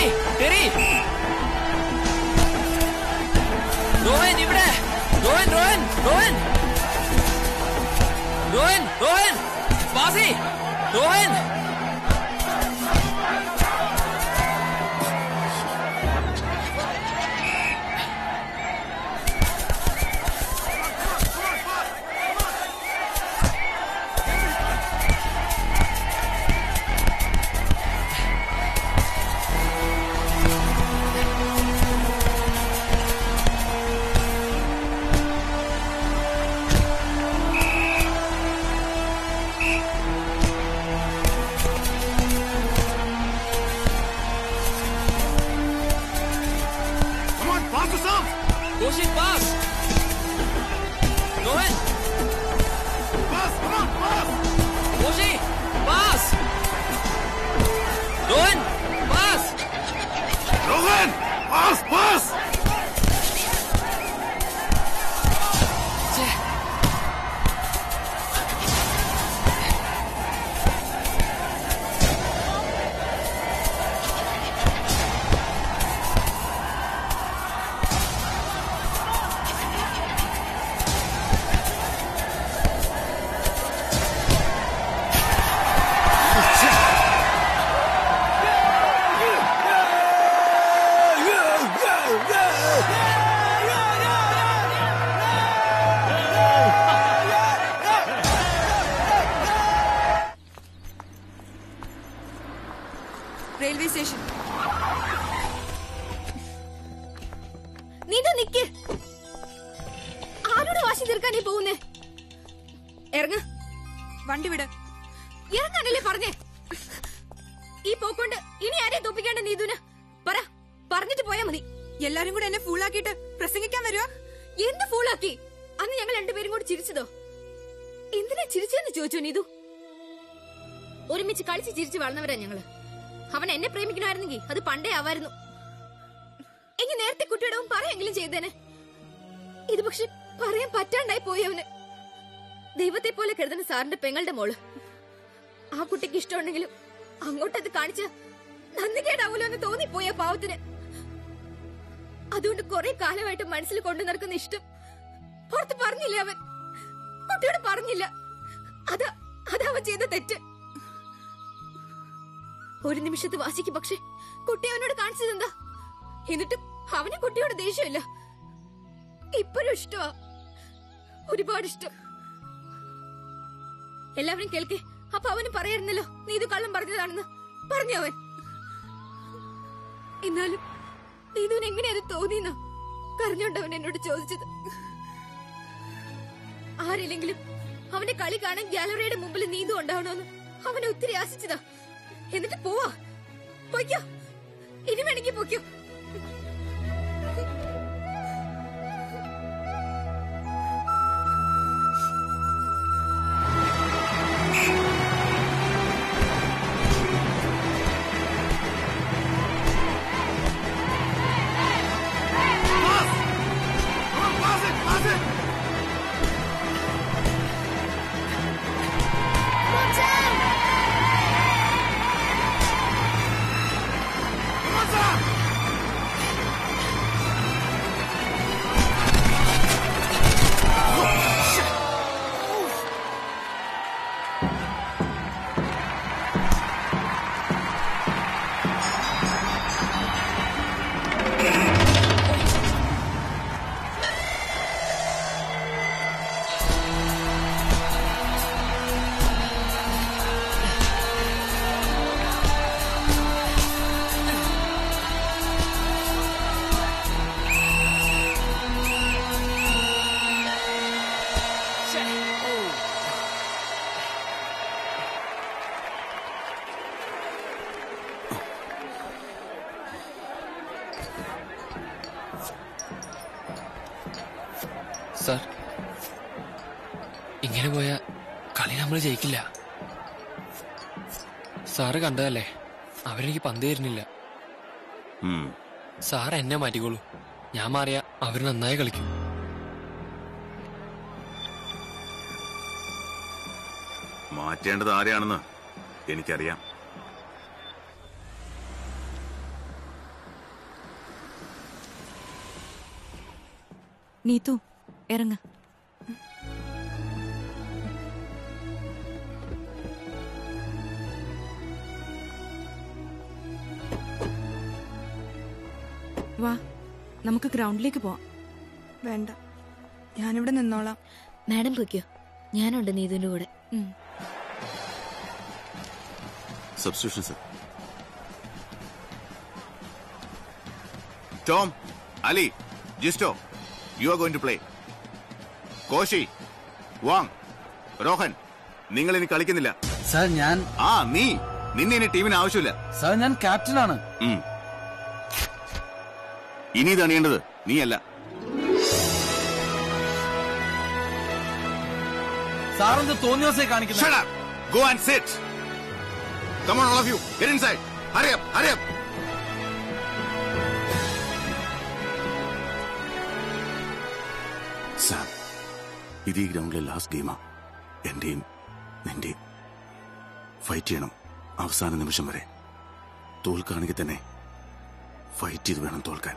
Terry Terry Rohan ഇവിടെ റോഹൻ റോഹൻ റോഹൻ റോഹൻ റോഹൻ ബാസി Rohan Come on, pass yourself! Koshy pass Rohan Pass, come on, pass! Koshy pass Rohan pass Rohan! Pass, pass! Railway station Neethu നിക്ക് ആരോട് വാശി തീർക്കാൻ നീ പോകുന്നേ ഇറങ്ങ വണ്ടി വിട് ഇറങ്ങാനല്ലേ പറഞ്ഞേ ഈ പോക്കൊണ്ട് ഇനി ആരെയും തോപ്പിക്കേണ്ട നീതുന് പറ പറഞ്ഞിട്ട് പോയാ മതി എല്ലാരും കൂടെ എന്നെ ഫൂളാക്കിയിട്ട് പ്രസംഗിക്കാൻ വരുവാ എന്ത് ഫൂളാക്കി അന്ന് ഞങ്ങൾ രണ്ടുപേരും കൂടി ചിരിച്ചതോ എന്തിനാ ചിരിച്ചെന്ന് ചോദിച്ചോ നീതു ഒരുമിച്ച് കളിച്ച് ചിരിച്ച് വളർന്നവരാ ഞങ്ങള് അവൻ എന്നെ പ്രേമിക്കണമായിരുന്നെങ്കിൽ അത് പണ്ടേ ആവായിരുന്നു എങ്കിൽ നേരത്തെ കുട്ടിയോടവും പറയെങ്കിലും ചെയ്തേനെ ഇത് പക്ഷെ പറയാൻ പറ്റാണ്ടായി പോയി അവന് ദൈവത്തെ പോലെ കരുതുന്ന സാറിന്റെ പെങ്ങളുടെ മോള് ആ കുട്ടിക്ക് ഇഷ്ടമുണ്ടെങ്കിലും അങ്ങോട്ടത് കാണിച്ച നന്ദി കേടാവൂലോ എന്ന് തോന്നിപ്പോയി ആ പാവത്തിന് അതുകൊണ്ട് കുറെ കാലമായിട്ട് മനസ്സിൽ കൊണ്ടു നടക്കുന്ന ഇഷ്ടം പുറത്ത് പറഞ്ഞില്ല അവൻ കുട്ടിയോട് പറഞ്ഞില്ല അതാ അതാ അവൻ ചെയ്ത തെറ്റ് ഒരു നിമിഷത്തെ വാശിക്ക് പക്ഷെ കുട്ടി അവനോട് കാണിച്ചതെന്താ എന്നിട്ടും അവന് കുട്ടിയോട് ദേഷ്യമില്ല ഇപ്പോഴും ഇഷ്ടമാ ഒരുപാട് ഇഷ്ടം എല്ലാവരും കേൾക്കേ അപ്പൊ അവന് പറയായിരുന്നല്ലോ നീ ഇത് കള്ളം പറഞ്ഞതാണെന്ന് പറഞ്ഞു അവൻ എന്നാലും നീതുവിന് എങ്ങനെ അത് തോന്നിയെന്നോ കരഞ്ഞോണ്ട് അവൻ എന്നോട് ചോദിച്ചത് ആരില്ലെങ്കിലും അവന്റെ കളി കാണാൻ ഗാലറിയുടെ മുമ്പിൽ നീതു ഉണ്ടാവണമെന്ന് അവനെ ഒത്തിരി ആശിച്ചതാ എന്നിട്ട് പോവാ പൊയ്ക്കോ ഇനി വേണമെങ്കിൽ പൊയ്ക്കോ Pass! Come on, pass it, pass it! Come on, sir! Sir ഇങ്ങനെ പോയാ കളി നമ്മൾ ജയിക്കില്ല സാറ് കണ്ടതല്ലേ അവരെനിക്ക് പന്ത് തരുന്നില്ല സാർ എന്നെ മാറ്റിക്കോളൂ ഞാൻ മാറിയ അവർ നന്നായി കളിക്കും മാറ്റേണ്ടത് ആരെയാണെന്ന് എനിക്കറിയാം നീതു ഇറങ്ങ വാ നമുക്ക് ഗ്രൗണ്ടിലേക്ക് പോവാം വേണ്ട ഞാനിവിടെ നിന്നോളാം മാഡം പൊയ്ക്കോ ഞാനുണ്ട് നീതുവിന്റെ കൂടെ ഉം. Substitution sir Tom Ali Jisto you are going to play Koshy Wang Rohan നിങ്ങൾ ഇനി കളിക്കുന്നില്ല സാർ ഞാൻ ആ നീ നിന്നെ ഇനി ടീമിന് ആവശ്യമില്ല സാർ ഞാൻ ക്യാപ്റ്റനാണ് ഉം. ഇനി ഇത് അണിയേണ്ടത് നീയല്ല സാർ എന്ത് തോന്നിയ ദിവസേ കാണിക്കുന്നത് Shut up! Go and sit! Come on, all of you. Get inside. Hurry up, hurry up. Sam ഇത് ഈ ഗ്രൗണ്ടിലെ ലാസ്റ്റ് ഗെയിമാ എന്റെയും നിന്റെയും ഫൈറ്റ് ചെയ്യണം അവസാന നിമിഷം വരെ തോൽക്കുകയാണെങ്കിൽ തന്നെ ഫൈറ്റ് ചെയ്ത് വേണം തോൽക്കാൻ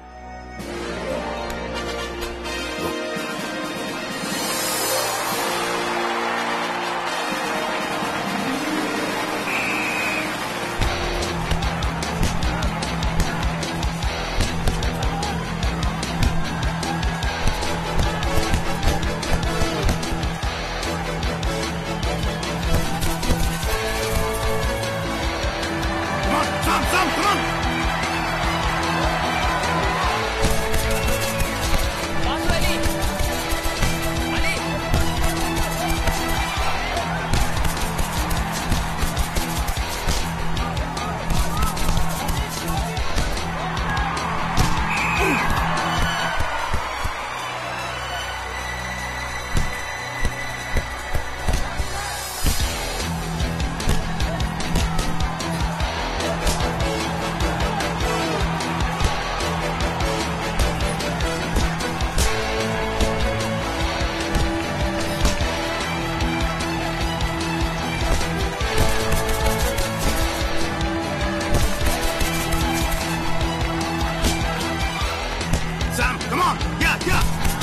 Come on, Sam, Sam, come on! Sam, come on! Yeah, yeah!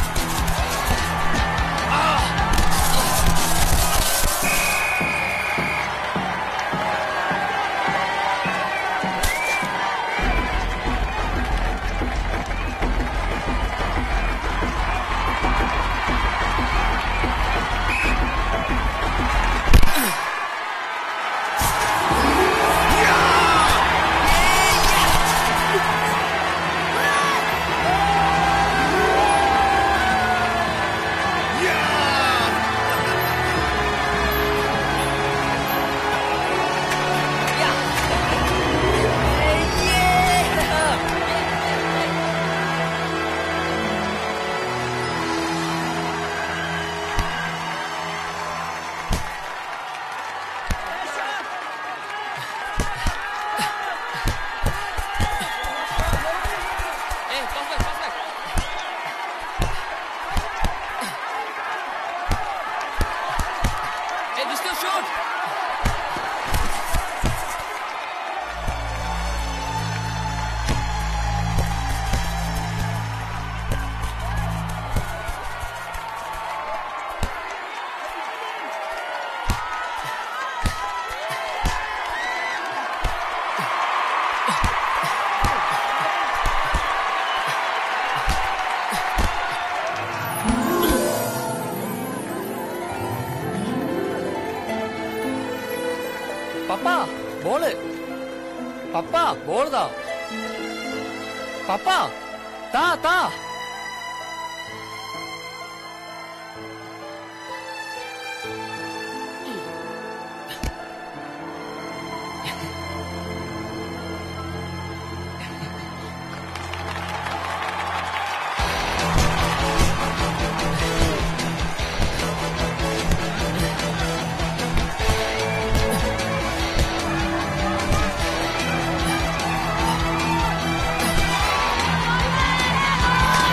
Hey, pass back, pass back. Hey, this still short. പപ്പ ബോള് പപ്പ ബോൾ താ പപ്പ താ താ ആ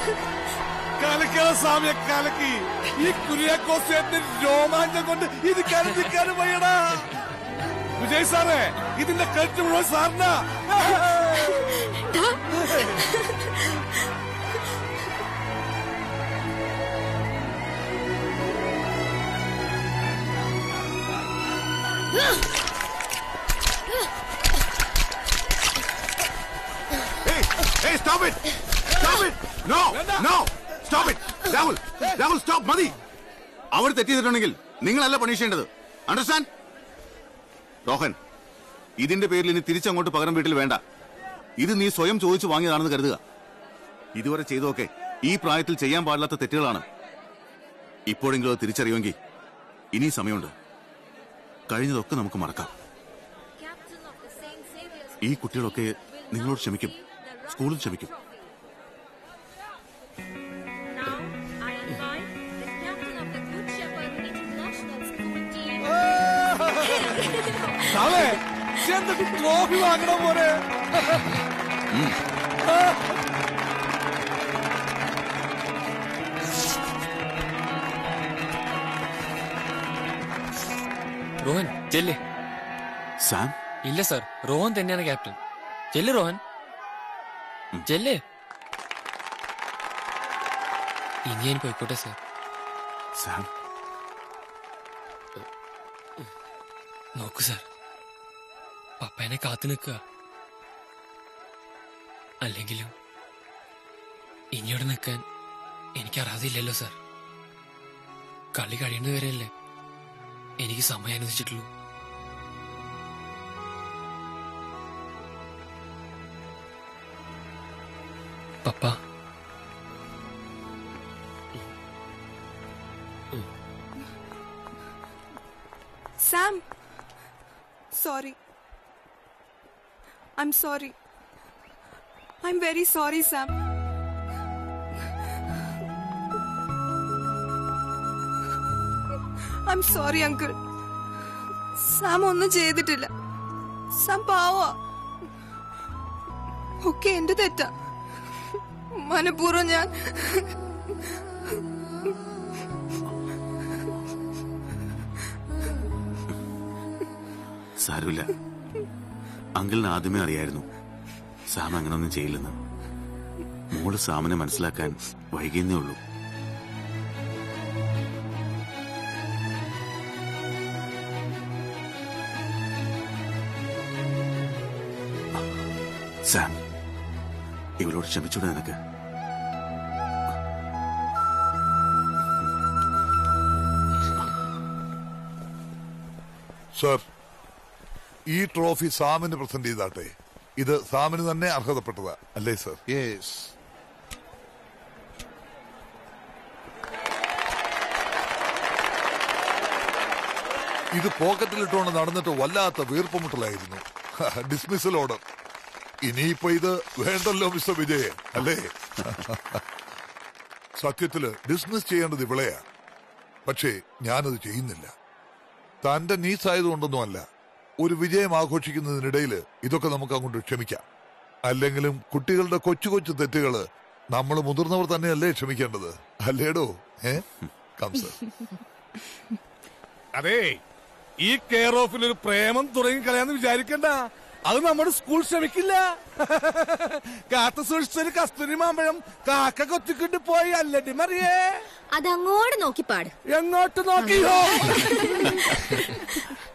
കലക്കല സ്വാമിയെ കലക്കി ഈ കുര്യാക്കോസേന്റെ രോമാഞ്ചം കൊണ്ട് ഇത് കരുതിക്കാനും വയ്യടാ വിജയ് സാറേ ഇതിന്റെ കരുത്ത് മുഴുവൻ സാറിനാ Hey, hey, stop it! Stop it! No! No! Stop it! Rahul Rahul stop മതി അവർ തെറ്റ് ചെയ്തിട്ടുണ്ടെങ്കിൽ നിങ്ങളല്ല പണിഷേണ്ടത് അണ്ടർസ്റ്റാൻഡ് റോഹൻ ഇതിന്റെ പേരിൽ ഇനി തിരിച്ചങ്ങോട്ട് പകരം വീട്ടിൽ വേണ്ട ഇത് നീ സ്വയം ചോദിച്ചു വാങ്ങിയതാണെന്ന് കരുതുക ഇതുവരെ ചെയ്തതൊക്കെ ഈ പ്രായത്തിൽ ചെയ്യാൻ പാടില്ലാത്ത തെറ്റുകളാണ് ഇപ്പോഴെങ്കിലും അത് തിരിച്ചറിയുമെങ്കിൽ ഇനി സമയമുണ്ട് കഴിഞ്ഞതൊക്കെ നമുക്ക് മറക്കാം ഈ കുട്ടികളൊക്കെ നിങ്ങളോട് ക്ഷമിക്കും സ്കൂളിൽ ക്ഷമിക്കും സാറേ എന്ത് ട്രോഫി വാങ്ങണ പോലെ റോഹൻ ചെല്ലേ സാം ഇല്ല സർ റോഹൻ തന്നെയാണ് ക്യാപ്റ്റൻ ചെല്ല് റോഹൻ ചെല്ലേ ഇനി ഞാൻ പോയിക്കോട്ടെ സർ സാം നോക്കൂ സർ പപ്പേനെ കാത്തു നിൽക്കുക അല്ലെങ്കിലും ഇനിയോടെ നിൽക്കാൻ എനിക്ക് അർഹതയില്ലല്ലോ സർ കളി കഴിയുന്നവരെയല്ലേ എനിക്ക് സമയം അനുവദിച്ചിട്ടുള്ളൂ പപ്പ Sam sorry I'm sorry I'm very sorry Sam I'm sorry uncle Sam ഒന്നും ചെയ്തിട്ടില്ല സാം പാവാ ഒക്കെ എന്റെ തെറ്റാ മനഃപൂർവ്വം ഞാൻ സാരമില്ല അങ്കിളിന് ആദ്യമേ അറിയായിരുന്നു സാം അങ്ങനൊന്നും ചെയ്യില്ലെന്ന് മോള് സാമിനെ മനസ്സിലാക്കാൻ വൈകിയെന്നേ ഉള്ളൂ സാം ഇവളോട് ക്ഷമിച്ചൂടെ നിനക്ക് സർ ഈ ട്രോഫി സാമിന് പ്രസന്റ് ചെയ്താട്ടെ ഇത് സാമിന് തന്നെ അർഹതപ്പെട്ടതാ അല്ലേ സർ യെസ് ഇത് പോക്കറ്റിലിട്ടുകൊണ്ട് നടന്നിട്ട് വല്ലാത്ത വീർപ്പുമുട്ടലായിരുന്നു ഡിസ്മിസൽ ഓർഡർ ഇനിയിപ്പോ ഇത് വേണ്ടല്ലോ മിസ്റ്റർ വിജയ് അല്ലേ സത്യത്തില് ഡിസ്മിസ് ചെയ്യേണ്ടത് ഇവളെയാ പക്ഷേ ഞാനത് ചെയ്യുന്നില്ല തന്റെ നീസ് ആയതുകൊണ്ടൊന്നുമല്ല ഒരു വിജയം ആഘോഷിക്കുന്നതിനിടയിൽ ഇതൊക്കെ നമുക്ക് അങ്ങോട്ട് ക്ഷമിക്കാം അല്ലെങ്കിലും കുട്ടികളുടെ കൊച്ചു കൊച്ചു തെറ്റുകള് നമ്മൾ മുതിർന്നവർ തന്നെയല്ലേ ക്ഷമിക്കേണ്ടത് അല്ലേടോ ഏ കംസർ അതെ ഈ കെയർ ഓഫിൽ ഒരു പ്രേമം തുടങ്ങി കളയാന്ന് വിചാരിക്കണ്ട അത് നമ്മുടെ സ്കൂൾ ശ്രമിക്കില്ല കാത്തു സൂക്ഷിച്ചൊരു കസ്തൂരി മാമ്പഴം കാക്ക കൊത്തിക്കൊണ്ട് പോയി അല്ലടി മറിയേ അതങ്ങോട്ട് നോക്കി പാട് എങ്ങോട്ട് നോക്കിയോ